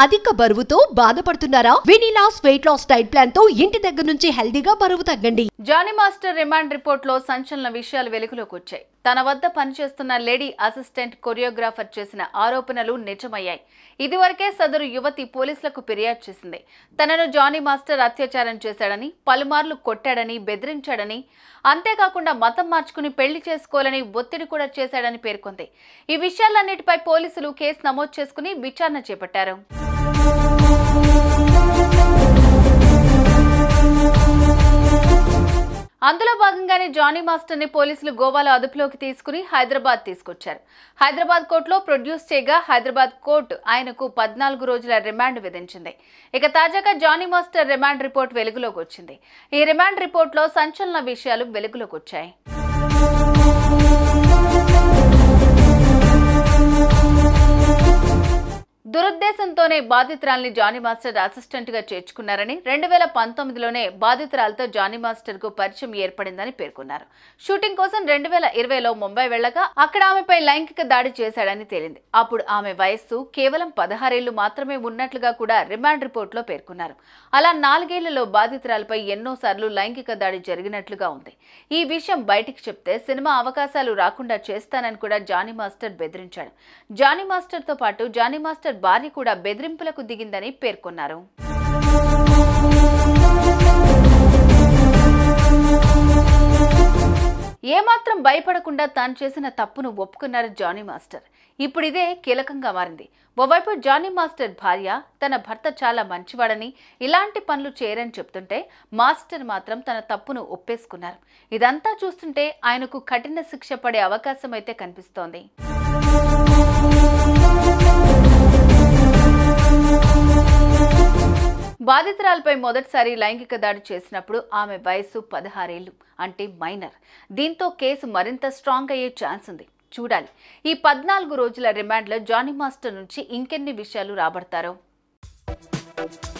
అధిక బరువుతో బాధపడుతున్నారా వెనీలాస్ వెయిట్ లాస్ డైట్ ప్లాన్ తో ఇంటి దగ్గర నుంచి హెల్దీగా బరువు తగ్గండి జానీ మాస్టర్ రిమాండ్ రిపోర్ట్లో సంచలన విషయాలు వెలుగులోకి వచ్చాయి తన వద్ద పనిచేస్తున్న లేడీ అసిస్టెంట్ కొరియోగ్రాఫర్ చేసిన ఆరోపణలు నిజమయ్యాయి ఇదివరకే సదరు యువతి పోలీసులకు ఫిర్యాదు చేసింది తనను జానీ మాస్టర్ అత్యాచారం చేశాడని పలుమార్లు కొట్టాడని బెదిరించాడని అంతేకాకుండా మతం మార్చుకుని పెళ్లి చేసుకోవాలని ఒత్తిడి కూడా చేశాడని పేర్కొంది ఈ విషయాలన్నిటిపై పోలీసులు కేసు నమోదు చేసుకుని విచారణ చేపట్టారు అందులో భాగంగానే జానీ మాస్టర్ ని పోలీసులు గోవాలో అదుపులోకి తీసుకుని హైదరాబాద్ తీసుకొచ్చారు హైదరాబాద్ కోర్టులో ప్రొడ్యూస్ చేయగా హైదరాబాద్ కోర్టు ఆయనకు పద్నాలుగు రోజుల రిమాండ్ విధించింది ఇక తాజాగా జానీ మాస్టర్ రిమాండ్ రిపోర్ట్ వెలుగులోకి వచ్చింది ఈ రిమాండ్ రిపోర్ట్లో సంచలన విషయాలు వెలుగులోకి వచ్చాయి దురుద్దేశంతోనే బాధితురాల్ని జానీ మాస్టర్ అసిస్టెంట్ గా చేర్చుకున్నారని రెండు వేల పంతొమ్మిదిలోనే బాధితురాలతో జానీ మాస్టర్ కు పరిచయం ఏర్పడిందని పేర్కొన్నారు షూటింగ్ కోసం రెండు వేల ఇరవైలో ముంబై వెళ్ళగా అక్కడ ఆమెపై లైంగిక దాడి చేశాడని తేలింది అప్పుడు ఆమె వయస్సు కేవలం పదహారేళ్లు మాత్రమే ఉన్నట్లుగా కూడా రిమాండ్ రిపోర్ట్లో పేర్కొన్నారు అలా నాలుగేళ్లలో బాధితురాలపై ఎన్నోసార్లు లైంగిక దాడి జరిగినట్లుగా ఉంది ఈ విషయం బయటికి చెప్తే సినిమా అవకాశాలు రాకుండా చేస్తానని కూడా జానీ మాస్టర్ బెదిరించాడు జానీ మాస్టర్తో పాటు జానీ మాస్టర్ భార్య కూడా బెదిరింపులకు దిగిందని పేర్కొన్నారు ఏమాత్రం భయపడకుండా తాను చేసిన తప్పును ఒప్పుకున్నారు జానీ మాస్టర్ ఇప్పుడు ఇదే కీలకంగా మారింది ఓవైపు జానీ మాస్టర్ భార్య తన భర్త చాలా మంచివాడని ఇలాంటి పనులు చేయరని చెప్తుంటే మాస్టర్ మాత్రం తన తప్పును ఒప్పేసుకున్నారు ఇదంతా చూస్తుంటే ఆయనకు కఠిన శిక్ష పడే అవకాశం అయితే కనిపిస్తోంది బాధితురాలపై మొదటిసారి లైంగిక దాడి చేసినప్పుడు ఆమె వయస్సు పదహారేళ్లు అంటే మైనర్ దీంతో కేసు మరింత స్ట్రాంగ్ అయ్యే ఛాన్స్ ఉంది చూడాలి ఈ పద్నాలుగు రోజుల రిమాండ్లో జానీ మాస్టర్ నుంచి ఇంకెన్ని విషయాలు రాబడతారో